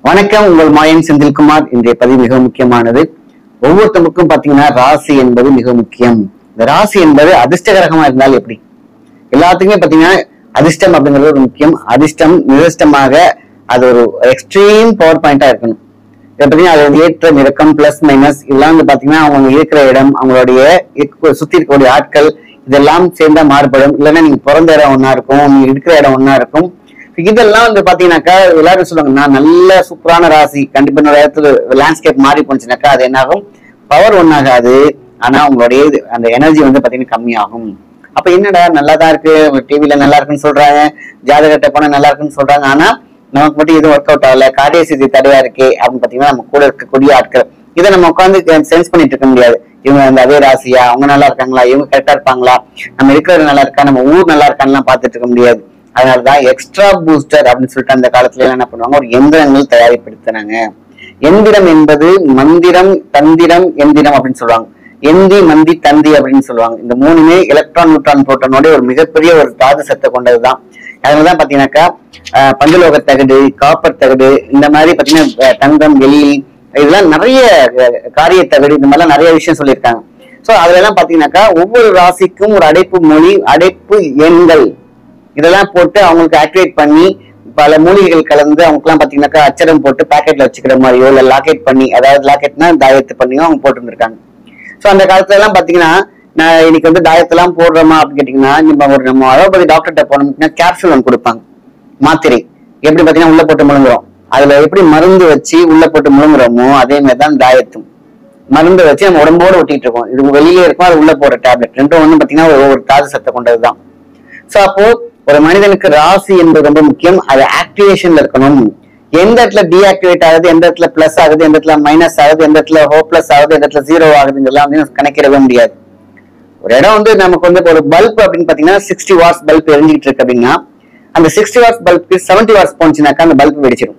வணக்கம் உங்கள் மாயன் செந்தில்குமார் இன்றைய பதிவு மிக முக்கியமானது ஒவ்வொருத்தருக்கும் பாத்தீங்கன்னா ராசி என்பது மிக முக்கியம் இந்த ராசி என்பது அதிர்ஷ்டகரகமா இருந்தால் எப்படி எல்லாத்துக்குமே பாத்தீங்கன்னா அதிர்ஷ்டம் அப்படிங்கிறது ஒரு முக்கியம் அதிர்ஷ்டம் நிரஷ்டமாக அது ஒரு எக்ஸ்ட்ரீம் பவர் பாயிண்டா இருக்கணும் இதை பார்த்தீங்கன்னா அது வந்து ஏற்றம் இறக்கம் பிளஸ் மைனஸ் இதெல்லாம் வந்து பாத்தீங்கன்னா அவங்க இருக்கிற இடம் அவங்களுடைய இருக்க- சுத்தி இருக்கக்கூடிய ஆட்கள் இதெல்லாம் சேர்ந்தா மாறுபடும் இல்லைன்னா நீங்க பிறந்த இடம் ஒண்ணா இருக்கும் நீங்க இருக்கிற இடம் ஒண்ணா இருக்கும் இதெல்லாம் வந்து பாத்தீங்கன்னாக்கா எல்லாரும் சொல்லுவாங்க நான் நல்ல சூப்பரான ராசி கண்டிப்பா இன்னொரு இடத்துல லேண்ட்ஸ்கேப் மாறி போச்சுனாக்கா அது என்னாகும் பவர் ஒன்னாகாது ஆனா உங்களுடைய இது- அந்த எனர்ஜி வந்து பாத்தீங்கன்னா கம்மியாகும் அப்ப என்னடா நல்லா தான் இருக்கு டிவில நல்லா இருக்குன்னு சொல்றாங்க ஜாதகத்தை போனா நல்லா இருக்குன்னு சொல்றாங்க ஆனா நமக்கு மட்டும் எதுவும் ஒர்க் அவுட் ஆகல கார்டிய சிதி தடையா இருக்கே அப்படின்னு பாத்தீங்கன்னா நம்ம கூட இருக்கக்கூடிய ஆட்கள் இதை நம்ம உட்காந்து சென்ஸ் பண்ணிட்டு இருக்க முடியாது இவங்க அந்த அதே ராசியா அவங்க நல்லா இருக்காங்களா இவங்க கரெக்டா இருப்பாங்களா நம்ம இருக்கிறது நல்லா இருக்கா நம்ம ஊர் நல்லா இருக்கான்னு பார்த்துட்டு இருக்க முடியாது அதனாலதான் எக்ஸ்ட்ரா பூஸ்டர் அப்படின்னு சொல்லிட்டு அந்த காலத்துல எல்லாம் என்ன பண்ணுவாங்க ஒரு எந்திரங்கள் தயாரிப்படுத்தினாங்க எந்திரம் என்பது மந்திரம் தந்திரம் எந்திரம் அப்படின்னு சொல்லுவாங்க எந்தி மந்தி தந்தி அப்படின்னு சொல்லுவாங்க இந்த மூணுமே எலக்ட்ரான் நியூட்ரான் புரோட்டானோட ஒரு மிகப்பெரிய ஒரு தாது சத்தை கொண்டதுதான் அதனாலதான் பாத்தீங்கன்னாக்கா அஹ், பஞ்சலோக தகடு காப்பர் தகடு இந்த மாதிரி பாத்தீங்கன்னா அஹ், தங்கம் வெள்ளி இதெல்லாம் நிறைய அஹ், காரிய தகடு இந்த மாதிரிலாம் நிறைய விஷயம் சொல்லியிருக்காங்க சோ அதுல எல்லாம் பாத்தீங்கன்னாக்கா ஒவ்வொரு ராசிக்கும் ஒரு அடைப்பு மொழி அடைப்பு எண்கள் இதெல்லாம் போட்டு அவங்களுக்கு ஆக்டிவேட் பண்ணி பல மூலிகைகள் கலந்து அவங்களுக்குலாம் பாத்தீங்கன்னாக்கா அச்சரம் போட்டு பாக்கெட்ல வச்சுக்கிற மாதிரியோ இல்ல லாக்கெட் பண்ணி அதாவது லாக்கெட்னா தாயத்து பண்ணியோ அவங்க போட்டுருந்துருக்காங்க சோ அந்த காலத்துல எல்லாம் பாத்தீங்கன்னா நான் இன்னைக்கு வந்து தாயத்தெல்லாம் போடுறோமா அப்படின்னு கேட்டீங்கன்னா நம்ம ஒரு நம்ம அலோபதி டாக்டர்கிட்ட போனோம்னா கேப்சூல் ஒன்று கொடுப்பாங்க மாத்திரை எப்படி பாத்தீங்கன்னா உள்ள போட்டு முழுங்குறோம் அதுல எப்படி மருந்து வச்சு உள்ள போட்டு முழுங்குறோமோ அதே மாதிரி தான் தாயத்தும் மருந்து வச்சு நம்ம உடம்போட ஒட்டிட்டு இருக்கோம் இது வெளியே இருக்கும் அது உள்ள போற டேப்லெட் ரெண்டும் வந்து பாத்தீங்கன்னா ஒரு ஒரு தாது சத்தை கொண்டதுதான் சோ அப்போ ஒரு மனிதனுக்கு ராசி என்பது ரொம்ப முக்கியம் அது ஆக்டிவேஷன்ல இருக்கணும் எந்த இடத்துல டீஆக்டிவேட் ஆகுது எந்த இடத்துல பிளஸ் ஆகுது எந்த இடத்துல மைனஸ் ஆகுது எந்த இடத்துல ஹோப்லெஸ் ஆகுது எந்த இடத்துல ஜீரோ ஆகுதுங்கெல்லாம் வந்து கணக்கிடவே முடியாது ஒரு இடம் வந்து நமக்கு வந்து ஒரு பல்ப் அப்படின்னு பாத்தீங்கன்னா சிக்ஸ்டி வாட்ஸ் பல்ப் எரிஞ்சிட்டு இருக்கு அப்படின்னா அந்த சிக்ஸ்டி வாட்ஸ் பல்புக்கு செவன்டி வாட்ஸ் போனுச்சுனாக்கா அந்த பல்ப் வெடிச்சிடும்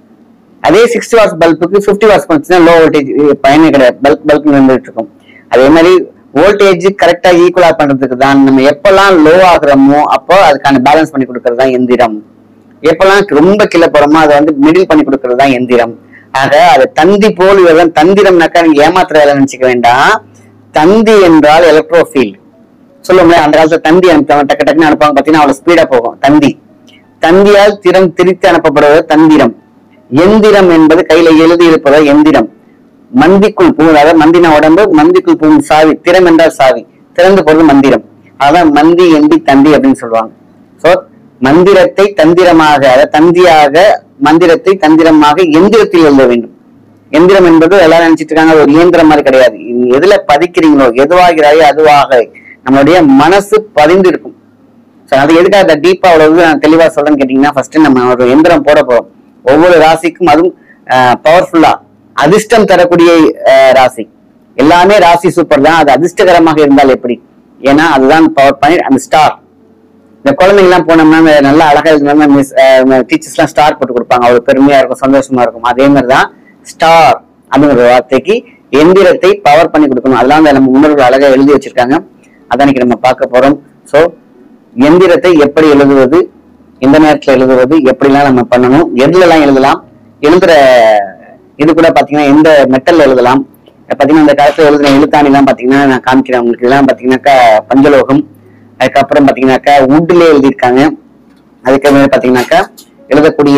அதே சிக்ஸ்டி வாட்ஸ் பல்புக்கு ஃபிஃப்டி வாட்ஸ் போனுச்சுன்னா லோ வோல்டேஜ் பயனே கிடையாது பல்ப் பல்ப் வந்துட்டு இருக்கும் அதே மாதிரி வோல்டேஜ் கரெக்டா ஈக்குவலா பண்றதுக்கு தான் நம்ம எப்பெல்லாம் லோ ஆகுறோமோ அப்போ அதுக்கான பேலன்ஸ் பண்ணி கொடுக்கறது தான் எந்திரம் எப்பெல்லாம் ரொம்ப கீழே போறோமோ அதை வந்து மிடில் பண்ணி கொடுக்கறது தான் எந்திரம் ஆக அது தந்தி போல் இதெல்லாம் தந்திரம்னாக்கா நீங்க ஏமாத்துற வேலை நினைச்சுக்க வேண்டாம் தந்தி என்றால் எலக்ட்ரோஃபீல்ட் சொல்லுவோம்ல அந்த காலத்துல தந்தி அனுப்புவாங்க டக்கு டக்குன்னு அனுப்புவாங்க பாத்தீங்கன்னா அவ்வளவு ஸ்பீடா போகும் தந்தி தந்தியால் திறம் திரித்து அனுப்பப்படுவது தந்திரம் எந்திரம் என்பது கையில எழுதி இருப்பது எந்திரம் மந்திக்குள் பூ அதாவது மந்தின உடம்பு மந்திக்குள் பூ சாவி திறம் என்றால் சாவி திறந்து போறது மந்திரம் அதான் மந்தி எந்தி தந்தி அப்படின்னு சொல்லுவாங்க சோ மந்திரத்தை தந்திரமாக அதாவது தந்தியாக மந்திரத்தை தந்திரமாக எந்திரத்தில் எழுத வேண்டும் எந்திரம் என்பது எல்லாரும் நினைச்சிட்டு இருக்காங்க அது ஒரு இயந்திரம் மாதிரி கிடையாது இது எதுல பதிக்கிறீங்களோ எதுவாகிறாயோ அதுவாக நம்மளுடைய மனசு பதிந்து இருக்கும் So, அது எதுக்காக அதை டீப்பா அவ்வளவு நான் தெளிவா சொல்றேன்னு கேட்டீங்கன்னா ஃபர்ஸ்ட் நம்ம ஒரு எந்திரம் போட போறோம் ஒவ்வொரு ராசிக்கும் அதுவும் பவர்ஃபுல்லா அதிர்ஷ்டம் தரக்கூடிய அஹ், ராசி எல்லாமே ராசி சூப்பர் தான் அது அதிர்ஷ்டகரமாக இருந்தால் எப்படி ஏன்னா அதுதான் பவர் பாயிண்ட் அந்த ஸ்டார் இந்த குழந்தைங்க எல்லாம் போனோம்னா இந்த நல்லா அழகா இருந்தா மிஸ் டீச்சர்ஸ் எல்லாம் ஸ்டார் போட்டு கொடுப்பாங்க அவ்வளவு பெருமையா இருக்கும் சந்தோஷமா இருக்கும் அதே மாதிரிதான் ஸ்டார் அப்படிங்கிற வார்த்தைக்கு எந்திரத்தை பவர் பண்ணி கொடுக்கணும் அதெல்லாம் அந்த நம்ம முன்னோர்கள் அழகா எழுதி வச்சிருக்காங்க அதான் இன்னைக்கு நம்ம பார்க்க போறோம் சோ எந்திரத்தை எப்படி எழுதுவது எந்த நேரத்துல எழுதுவது எப்படிலாம் நம்ம பண்ணணும் எதுல எல்லாம் எழுதலாம் எழுதுற இது கூட பாத்தீங்கன்னா எந்த மெட்டல்ல எழுதலாம் பாத்தீங்கன்னா இந்த காலத்துல எழுதுன எழுத்தாணி எல்லாம் பாத்தீங்கன்னா நான் காமிக்கிறேன் உங்களுக்கு இதெல்லாம் பாத்தீங்கன்னாக்கா பஞ்சலோகம் அதுக்கப்புறம் பாத்தீங்கன்னாக்கா வுட்ல எழுதியிருக்காங்க அதுக்கப்புறம் பாத்தீங்கன்னாக்கா எழுதக்கூடிய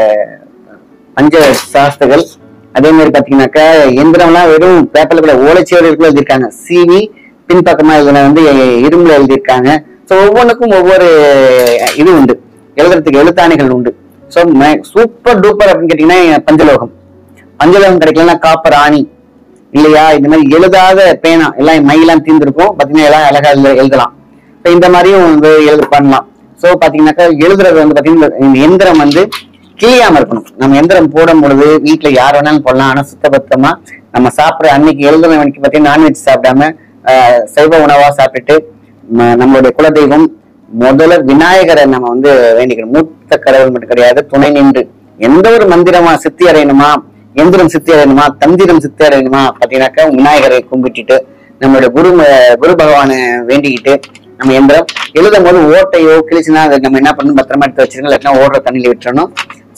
பஞ்ச சாஸ்திரங்கள் அதே மாதிரி பாத்தீங்கன்னாக்கா எந்திரம்லாம் வெறும் பேப்பர்ல கூட ஓலைச்சுவர்களுக்குள்ள எழுதியிருக்காங்க சிவி பின்பக்கமா இதுல வந்து இரும்புல எழுதியிருக்காங்க ஸோ ஒவ்வொன்றுக்கும் ஒவ்வொரு இது உண்டு எழுதுறதுக்கு எழுத்தாணிகள் உண்டு ஸோ சூப்பர் டூப்பர் அப்படின்னு கேட்டீங்கன்னா பஞ்சலோகம் பஞ்சலோகம் கிடைக்கலன்னா காப்பர் ஆணி இல்லையா இந்த மாதிரி எழுதாத பேனா எல்லாம் மையெல்லாம் தீர்ந்துருக்கும் பாத்தீங்கன்னா எல்லாம் அழகா எழுத- எழுதலாம் இப்போ இந்த மாதிரியும் வந்து எழுது பண்ணலாம் ஸோ பாத்தீங்கன்னாக்கா எழுதுறது வந்து பாத்தீங்கன்னா இந்த எந்திரம் வந்து கிளியாம இருக்கணும் நம்ம எந்திரம் போடும் பொழுது வீட்டுல யார் வேணாலும் போடலாம் ஆனா சுத்தபத்தமா நம்ம சாப்பிடுற அன்னைக்கு எழுதுன மணிக்கு பாத்தீங்கன்னா நான்வெஜ் சாப்பிடாம ஆஹ், சைவ உணவா சாப்பிட்டுட்டு ம- நம்மளுடைய குலதெய்வம் முதல்ல விநாயகரை நம்ம வந்து வேண்டிக்கணும் மூத்த கடவுள் மட்டும் கிடையாது துணை நின்று எந்த ஒரு மந்திரமா சித்தி அடையணுமா எந்திரம் சித்தி அடையணுமா தந்திரம் சித்தி அடையணுமா பாத்தீங்கன்னாக்கா விநாயகரை கும்பிட்டுட்டு நம்மளுடைய குரு ம- குரு பகவானை வேண்டிக்கிட்டு நம்ம எந்திரம் எழுதும் போது ஓட்டையோ கிழிச்சுனா அதை நம்ம என்ன பண்ணணும் பத்திரமா எடுத்து வச்சிருக்கோம் இல்லாட்டினா ஓடுற தண்ணியில விட்டுறணும்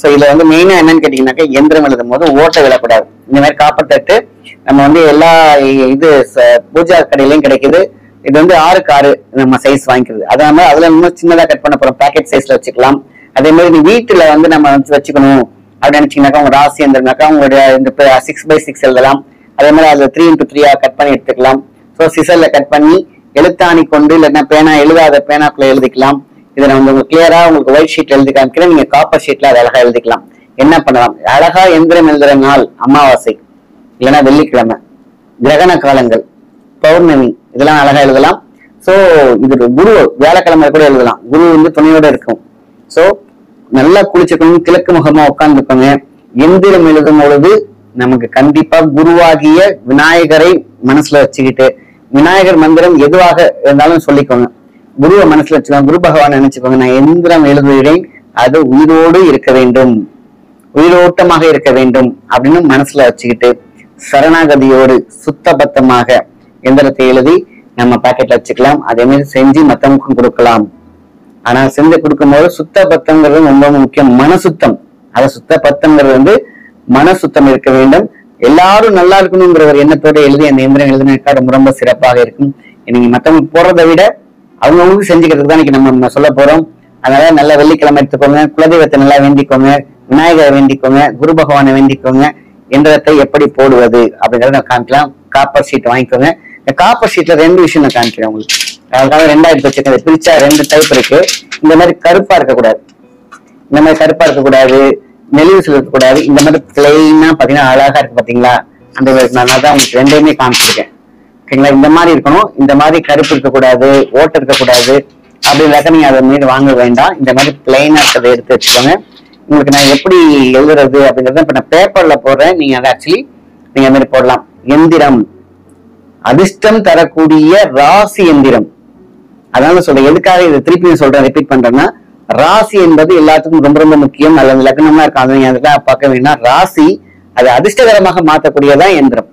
ஸோ இதுல வந்து மெயினா என்னன்னு கேட்டீங்கன்னாக்கா எந்திரம் எழுதும் போது ஓட்டை விழக்கூடாது இந்த மாதிரி காப்பர் தட்டு நம்ம வந்து எல்லா இ- இது ச- பூஜா கடையிலயும் கிடைக்குது இது வந்து ஆறுக்கு ஆறு நம்ம சைஸ் வாங்கிக்கிறது அதனால அதுல இன்னும் சின்னதா கட் பண்ண போறோம் பேக்கெட் சைஸ்ல வச்சுக்கலாம் அதே மாதிரி நீ வீட்டுல வந்து நம்ம வந்து வச்சுக்கணும் அப்படின்னு நினைச்சீங்கன்னாக்கா உங்க ராசி எந்திரனாக்கா உங்களுடைய இந்த சிக்ஸ் பை சிக்ஸ் எழுதலாம் அதே மாதிரி அதுல த்ரீ இன்டூ த்ரீயா கட் பண்ணி எடுத்துக்கலாம் ஸோ சிசர்ல கட் பண்ணி எழுத்தாணி கொண்டு இல்லைன்னா பேனா எழுதாத பேனாக்குள்ள எழுதிக்கலாம் இதை நான் வந்து உங்களுக்கு கிளியரா உங்களுக்கு ஒயிட் ஷீட்ல எழுதி காமிக்கிறேன் நீங்க காப்பர் ஷீட்ல அதை அழகா எழுதிக்கலாம் என்ன பண்ணலாம் அழகா எந்திரம் எழுதுற நாள் அமாவாசை இல்லைன்னா வெள்ளிக்கிழமை கிரகண காலங்கள் பௌர்ணமி இதெல்லாம் அழகா எழுதலாம் சோ இது ஒரு குரு வியாழக்கிழமை கூட எழுதலாம் குரு வந்து துணையோட இருக்கும் சோ நல்லா குளிச்சுக்கணும் கிழக்கு முகமா உட்கார்ந்துக்கோங்க எந்திரம் எழுதும் பொழுது நமக்கு கண்டிப்பா குருவாகிய விநாயகரை மனசுல வச்சுக்கிட்டு விநாயகர் மந்திரம் எதுவாக இருந்தாலும் சொல்லிக்கோங்க குருவை மனசுல வச்சுக்கோங்க குரு பகவான் நினைச்சுக்கோங்க நான் எந்திரம் எழுதுகிறேன் அது உயிரோடு இருக்க வேண்டும் உயிரோட்டமாக இருக்க வேண்டும் அப்படின்னு மனசுல வச்சுக்கிட்டு சரணாகதியோடு சுத்தபத்தமாக எந்திரத்தை எழுதி நம்ம பாக்கெட்ல வச்சுக்கலாம் அதே மாதிரி செஞ்சு மத்தவங்களுக்கும் கொடுக்கலாம் ஆனா செஞ்சு கொடுக்கும்போது சுத்த பத்தம்ங்கிறது ரொம்ப முக்கியம் மன சுத்தம் அது சுத்த பத்தம்ங்கிறது வந்து மன சுத்தம் இருக்க வேண்டும் எல்லாரும் நல்லா இருக்கணுங்கிற ஒரு எண்ணத்தோட எழுதி அந்த எந்திரம் எழுதினாக்கா ரொம்ப ரொம்ப சிறப்பாக இருக்கும் நீங்க மத்தவங்களுக்கு போறதை விட அவங்கவுங்களுக்கு செஞ்சுக்கிறதுக்கு தான் இன்னைக்கு நம்ம நம்ம சொல்ல போறோம் அதனால நல்ல வெள்ளிக்கிழமை எடுத்துக்கோங்க குலதெய்வத்தை நல்லா வேண்டிக்கோங்க விநாயகரை வேண்டிக்கோங்க குரு பகவானை வேண்டிக்கோங்க எந்திரத்தை எப்படி போடுவது அப்படிங்கறத நான் காமிக்கலாம் காப்பர் ஷீட் வாங்கிக்கோங்க இந்த காப்பர் ஷீட்ல ரெண்டு விஷயம் நான் காமிக்கிறேன் உங்களுக்கு அதுக்காக ரெண்டாயிரத்தி வச்சிருக்கேன் இதை பிரிச்சா ரெண்டு டைப் இருக்கு இந்த மாதிரி கருப்பா இருக்கக்கூடாது இந்த மாதிரி கருப்பா இருக்கக்கூடாது நெளிவு இருக்கக்கூடாது இந்த மாதிரி பிளெயினா பாத்தீங்கன்னா அழகா இருக்கு பாத்தீங்களா அந்த மாதிரி நான் தான் உங்களுக்கு ரெண்டையுமே காமிச்சிருக்கேன் ஓகேங்களா இந்த மாதிரி இருக்கணும் இந்த மாதிரி கருப்பு இருக்கக்கூடாது ஓட்டை இருக்கக்கூடாது அப்படின்னாக்க நீங்க அதை மீது வாங்க வேண்டாம் இந்த மாதிரி பிளெயினா இருக்கிறத எடுத்து வச்சுக்கோங்க உங்களுக்கு நான் எப்படி எழுதுறது அப்படிங்கறத இப்ப நான் பேப்பர்ல போடுறேன் நீங்க அதை ஆக்சுவலி நீங்க அந்த மாதிரி போடலாம் எந்திரம் அதிர்ஷ்டம் தரக்கூடிய ராசி எந்திரம் அதனால சொல்றேன் எதுக்காக இதை திருப்பி நான் சொல்றேன் ரிப்பீட் பண்றேன்னா ராசி என்பது எல்லாத்துக்கும் ரொம்ப ரொம்ப முக்கியம் அல்லது லக்னமா இருக்கும் அதை நீங்க அதெல்லாம் பார்க்க வேண்டாம் ராசி அது அதிர்ஷ்டகரமாக மாற்றக்கூடியதான் எந்திரம்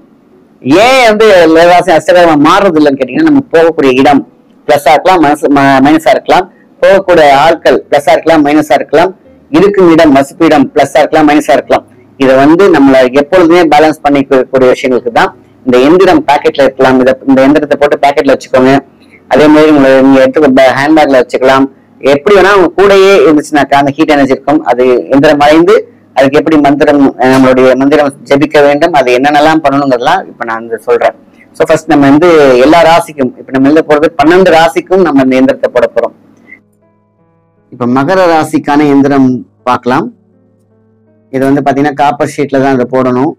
ஏன் வந்து ராசி அதிர்ஷ்டகரமா மாறுறது இல்லைன்னு கேட்டீங்கன்னா நம்ம போகக்கூடிய இடம் பிளஸ்ஸா இருக்கலாம் மனசு மைனஸா இருக்கலாம் போகக்கூடிய ஆட்கள் பிளஸ்ஸா இருக்கலாம் மைனஸா இருக்கலாம் இருக்கும் இடம் மசுப்பு இடம் பிளஸ்ஸா இருக்கலாம் மைனஸா இருக்கலாம் இதை வந்து நம்மள எப்பொழுதுமே பேலன்ஸ் பண்ணிக்கக்கூடிய விஷயங்களுக்கு தான் இந்த எந்திரம் பாக்கெட்ல இருக்கலாம் இத இந்த எந்திரத்தை போட்டு பாக்கெட்ல வச்சுக்கோங்க அதே மாதிரி உங்களை நீங்க எடுத்து ஹேண்ட்பேக்ல வச்சுக்கலாம் எப்படி வேணா உங்க கூடயே இருந்துச்சுனாக்கா அந்த ஹீட் எனர்ஜி இருக்கும் அது எந்திரம் அடைந்து அதுக்கு எப்படி மந்திரம் அஹ் நம்மளுடைய மந்திரம் ஜெபிக்க வேண்டும் அது என்னென்னலாம் பண்ணணுங்கிறதெல்லாம் இப்ப நான் வந்து சொல்றேன் சோ ஃபர்ஸ்ட் நம்ம வந்து எல்லா ராசிக்கும் இப்ப நம்ம எழுத போறது பன்னெண்டு ராசிக்கும் நம்ம இந்த எந்திரத்தை போட போறோம் இப்ப மகர ராசிக்கான எந்திரம் பார்க்கலாம் இது வந்து பாத்தீங்கன்னா காப்பர் ஷீட்ல தான் இதை போடணும்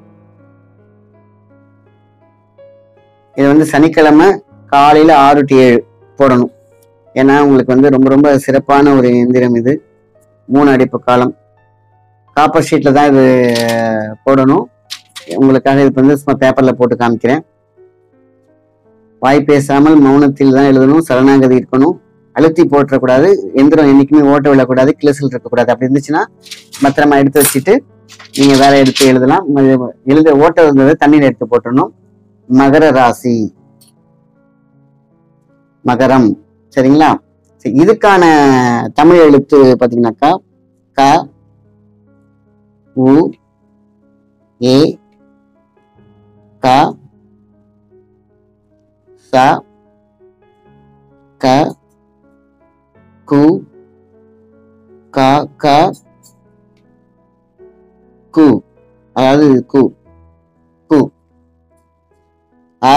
இது வந்து சனிக்கிழமை காலையில ஆறு டு ஏழு போடணும் ஏன்னா உங்களுக்கு வந்து ரொம்ப ரொம்ப சிறப்பான ஒரு எந்திரம் இது மூணு அடிப்பு காலம் காப்பர் ஷீட்ல தான் இது போடணும் உங்களுக்காக இது வந்து சும்மா பேப்பர்ல போட்டு காமிக்கிறேன் வாய் பேசாமல் மௌனத்தில் தான் எழுதணும் சரணாகதி இருக்கணும் அழுத்தி போட்டுறக்கூடாது எந்திரம் என்னைக்குமே ஓட்ட விழக்கூடாது கிளசில் இருக்கக்கூடாது அப்படி இருந்துச்சுன்னா பத்திரமா எடுத்து வச்சுட்டு நீங்க வேற எடுத்து எழுதலாம் ம- எழுத ஓட்ட இருந்ததை தண்ணீர் எடுத்து போட்டுடணும் மகர ராசி மகரம் சரிங்களா சரி, இதுக்கான தமிழ் எழுத்து பாத்தீங்கன்னாக்கா க உ ஏ க ச க கு க க கு அதாவது கு கு அ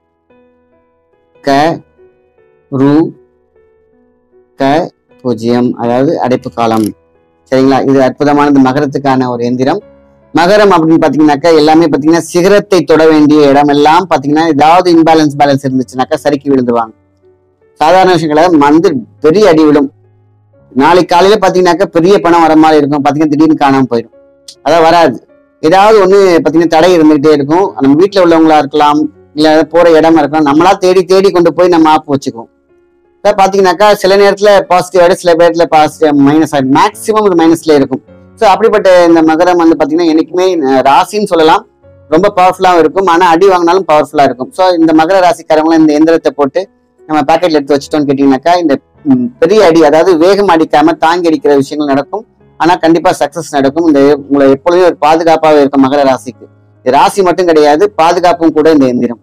க ரு க பூஜ்ஜியம் அதாவது அடைப்பு காலம் சரிங்களா இது அற்புதமானது மகரத்துக்கான ஒரு எந்திரம் மகரம் அப்படின்னு பாத்தீங்கன்னாக்கா எல்லாமே பாத்தீங்கன்னா சிகரத்தை தொட வேண்டிய இடமெல்லாம் பாத்தீங்கன்னா ஏதாவது இன்பேலன்ஸ் பேலன்ஸ் இருந்துச்சுனாக்கா சறுக்கி விழுந்துருவாங்க சாதாரண விஷயங்களை வந்து பெரிய அடி விழும் நாளைக்கு காலையில பாத்தீங்கன்னாக்கா பெரிய பணம் வர மாதிரி இருக்கும் பாத்தீங்கன்னா திடீர்னு காணாம போயிடும் அதான் வராது ஏதாவது ஒண்ணு பாத்தீங்கன்னா தடை இருந்துகிட்டே இருக்கும் நம்ம வீட்டுல உள்ளவங்களா இருக்கலாம் இல்ல போற இடமா இருக்கலாம் நம்மளா தேடி தேடி கொண்டு போய் நம்ம ஆப் வச்சுக்குவோம் அதான் பாத்தீங்கன்னாக்கா சில நேரத்துல பாசிட்டிவ் ஆயிடும் சில பேர்ல பாசிட்டிவ் மைனஸ் ஆயிடும் மேக்சிமம் இது மைனஸ்ல இருக்கும் ஸோ அப்படிப்பட்ட இந்த மகரம் வந்து பாத்தீங்கன்னா என்னைக்குமே அஹ், ராசின்னு சொல்லலாம் ரொம்ப பவர்ஃபுல்லாகவும் இருக்கும் ஆனா அடி வாங்கினாலும் பவர்ஃபுல்லா இருக்கும் ஸோ இந்த மகர ராசிக்காரங்களும் இந்த எந்திரத்தை போட்டு நம்ம பேக்கெட்ல எடுத்து வச்சிட்டோம்னு கேட்டீங்கன்னாக்கா இந்த ம், பெரிய அடி அதாவது வேகம் அடிக்காம தாங்கி அடிக்கிற விஷயங்கள் நடக்கும் ஆனா கண்டிப்பா சக்சஸ் நடக்கும் இந்த உங்களை எப்பொழுதும் ஒரு பாதுகாப்பாக இருக்கும் மகர ராசிக்கு இது ராசி மட்டும் கிடையாது பாதுகாப்பும் கூட இந்த எந்திரம்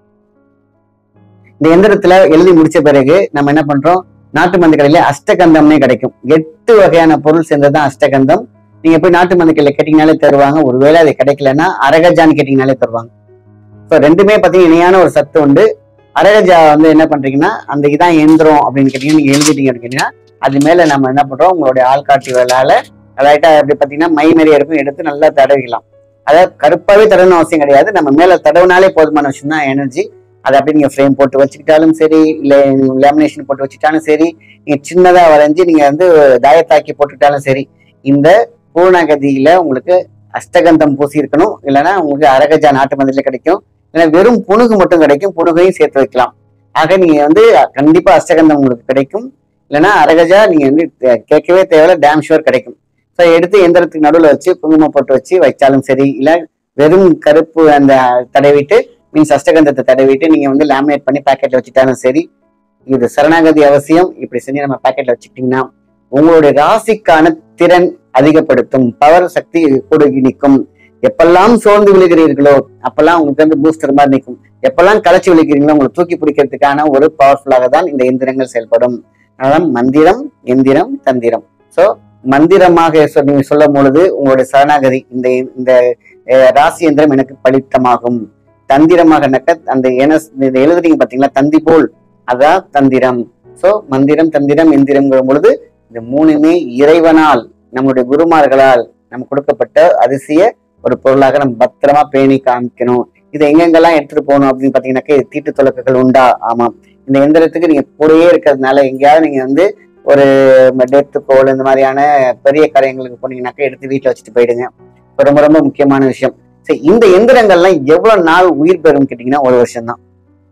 இந்த எந்திரத்துல எழுதி முடிச்ச பிறகு நம்ம என்ன பண்றோம் நாட்டு மருந்து கடையில அஷ்டகந்தம்னே கிடைக்கும் எட்டு வகையான பொருள் சேர்ந்ததுதான் அஷ்டகந்தம் நீங்க போய் நாட்டு மருந்து கடையில கேட்டீங்கனாலே தருவாங்க ஒருவேளை அது கிடைக்கலன்னா அரகஜான்னு கேட்டீங்கனாலே தருவாங்க ஸோ ரெண்டுமே பார்த்தீங்கன்னா இணையான ஒரு சத்து உண்டு அரகஜா வந்து என்ன பண்றீங்கன்னா அந்த இதான் எந்திரம் அப்படின்னு கேட்டீங்கன்னா நீங்க எழுதிட்டீங்க அப்படின்னா அது மேல நம்ம என்ன பண்றோம் உங்களுடைய ஆள்காட்டி வேளால லைட்டா எப்படி பார்த்தீங்கன்னா மை மாதிரியே இருக்கும் எடுத்து நல்லா தடவிக்கலாம் அதாவது கருப்பாவே தடவணும் அவசியம் கிடையாது நம்ம மேல தடவுனாலே போதுமான விஷயம் தான் எனர்ஜி அதை அப்படி நீங்க ஃப்ரேம் போட்டு வச்சுக்கிட்டாலும் சரி இல்ல லேமினேஷன் போட்டு வச்சுக்கிட்டாலும் சரி நீங்க சின்னதா வரைஞ்சி நீங்க வந்து தாயத்தாக்கி போட்டுக்கிட்டாலும் சரி இந்த பூர்ணகதியில உங்களுக்கு அஷ்டகந்தம் பூசி இருக்கணும் இல்லைன்னா உங்களுக்கு அரகஜா நாட்டு மந்திரில கிடைக்கும் இல்லைன்னா வெறும் புணுகு மட்டும் கிடைக்கும் புணுகையும் சேர்த்து வைக்கலாம் ஆக நீங்க வந்து கண்டிப்பா அஷ்டகந்தம் உங்களுக்கு கிடைக்கும் இல்லைன்னா அரகஜா நீங்க வந்து தே- கேட்கவே தேவையில்ல டேம் ஷுவர் கிடைக்கும் ஸோ எடுத்து எந்திரத்துக்கு நடுவில் வச்சு குங்குமம் போட்டு வச்சு வச்சாலும் சரி இல்ல வெறும் கருப்பு அந்த தடவிட்டு மீன்ஸ் அஷ்டகந்தத்தை தடவிட்டு நீங்க வந்து லேமினேட் பண்ணி பேக்கெட்ல வச்சுட்டாலும் சரி இது சரணாகதி அவசியம் இப்படி செஞ்சு நம்ம பேக்கெட்ல வச்சுக்கிட்டீங்கன்னா உங்களுடைய ராசிக்கான திறன் அதிகப்படுத்தும் பவர் சக்தி கூட நிற்கும் எப்பெல்லாம் சோர்ந்து விழுகிறீர்களோ அப்பெல்லாம் உங்களுக்கு வந்து பூஸ்டர் மாதிரி நிற்கும் எப்பெல்லாம் களைச்சி விழுகிறீங்களோ உங்களை தூக்கி பிடிக்கிறதுக்கான ஒரு பவர்ஃபுல்லாக தான் இந்த எந்திரங்கள் செயல்படும் அதனால மந்திரம் எந்திரம் தந்திரம் சோ மந்திரமாக சொ- நீங்க சொல்லும் பொழுது உங்களுடைய சரணாகதி இந்த இந்த அஹ், ராசி எந்திரம் எனக்கு பலித்தமாகும் தந்திரமாக நக்க அந்த என இந்த எழுதுறீங்க பாத்தீங்களா தந்தி போல் அதான் தந்திரம் சோ மந்திரம் தந்திரம் எந்திரம்ங்கிற பொழுது இந்த மூணுமே இறைவனால் நம்முடைய குருமார்களால் நமக்கு கொடுக்கப்பட்ட அதிசய ஒரு பொருளாக நம்ம பத்திரமா பேணி காமிக்கணும் இதை எங்கெங்கெல்லாம் எடுத்துட்டு போகணும் அப்படின்னு பாத்தீங்கன்னாக்கா இது தீட்டு தொலக்குகள் உண்டா ஆமாம் இந்த எந்திரத்துக்கு நீங்க கூடயே இருக்கிறதுனால எங்கேயாவது நீங்க வந்து ஒரு டெத்து கோல் இந்த மாதிரியான பெரிய காரியங்களுக்கு போனீங்கன்னாக்கா எடுத்து வீட்டுல வச்சுட்டு போயிடுங்க இப்ப ரொம்ப ரொம்ப முக்கியமான விஷயம் சரி இந்த எந்திரங்கள்லாம் எவ்வளவு நாள் உயிர் பெறும் கேட்டீங்கன்னா ஒரு வருஷம் தான்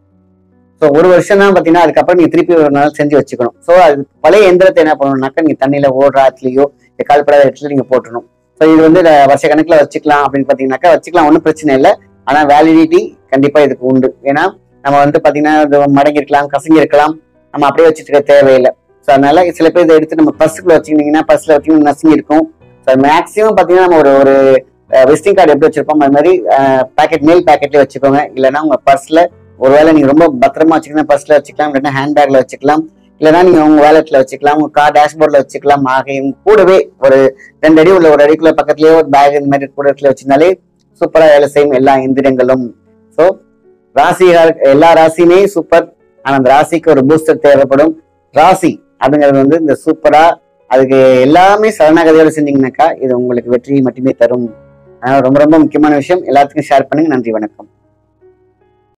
ஸோ ஒரு வருஷம் தான் பார்த்தீங்கன்னா அதுக்கப்புறம் நீங்க திருப்பி ஒரு நாள் செஞ்சு வச்சுக்கணும் ஸோ அது பழைய எந்திரத்தை என்ன பண்ணணும்னாக்கா நீங்க தண்ணியில ஓடுற ஆத்துலயோ கால்படாத இடத்துல நீங்க போட்டணும் ஸோ இது வந்து வருஷ கணக்குல வச்சுக்கலாம் அப்படின்னு பாத்தீங்கன்னாக்கா வச்சுக்கலாம் ஒன்றும் பிரச்சனை இல்லை ஆனா வேலிடிட்டி கண்டிப்பா இதுக்கு உண்டு ஏன்னா நம்ம வந்து பாத்தீங்கன்னா இது மடங்கி இருக்கலாம் கசங்கி இருக்கலாம் நம்ம அப்படியே வச்சுட்டு இருக்க தேவையில்லை ஸோ அதனால சில பேர் இதை எடுத்து நம்ம பர்ஸுக்குள்ள வச்சுக்கிட்டீங்கன்னா பர்ஸ்ல வச்சுக்கிட்டு நசுங்கி இருக்கும் ஸோ மேக்ஸிமம் பாத்தீங்கன்னா நம்ம ஒரு ஒரு விசிட்டிங் கார்டு எப்படி வச்சிருப்போம் அது மாதிரி பேக்கெட் மேல் பேக்கெட்லேயே வச்சுக்கோங்க இல்லைன்னா உங்க பர்ஸ்ல ஒருவேளை நீங்க ரொம்ப பத்திரமா வச்சுக்கலாம் பர்ஸ்ல வச்சுக்கலாம் இல்லைன்னா ஹேண்ட்பேக்ல வச்சுக்கலாம் இல்லைன்னா நீங்க உங்க வேலெட்ல வச்சுக்கலாம் உங்க கார் டேஷ்போர்ட்ல வச்சுக்கலாம் ஆக உங்க கூடவே ஒரு ரெண்டு அடி உள்ள ஒரு அடிக்குள்ள பக்கத்துலயே ஒரு பேக் இந்த மாதிரி கூட இடத்துல வச்சிருந்தாலே சூப்பரா வேலை செய்யும் எல்லா எந்திரங்களும் ஸோ ராசிகள் எல்லா ராசியுமே சூப்பர் ஆனா அந்த ராசிக்கு ஒரு பூஸ்டர் தேவைப்படும் ராசி அப்படிங்கிறது வந்து இந்த சூப்பரா அதுக்கு எல்லாமே சரணாகதியோட செஞ்சீங்கன்னாக்கா இது உங்களுக்கு வெற்றியை மட்டுமே தரும் அதனால ரொம்ப ரொம்ப முக்கியமான விஷயம் எல்லாத்துக்கும் ஷேர் பண்ணுங்க நன்றி வணக்கம்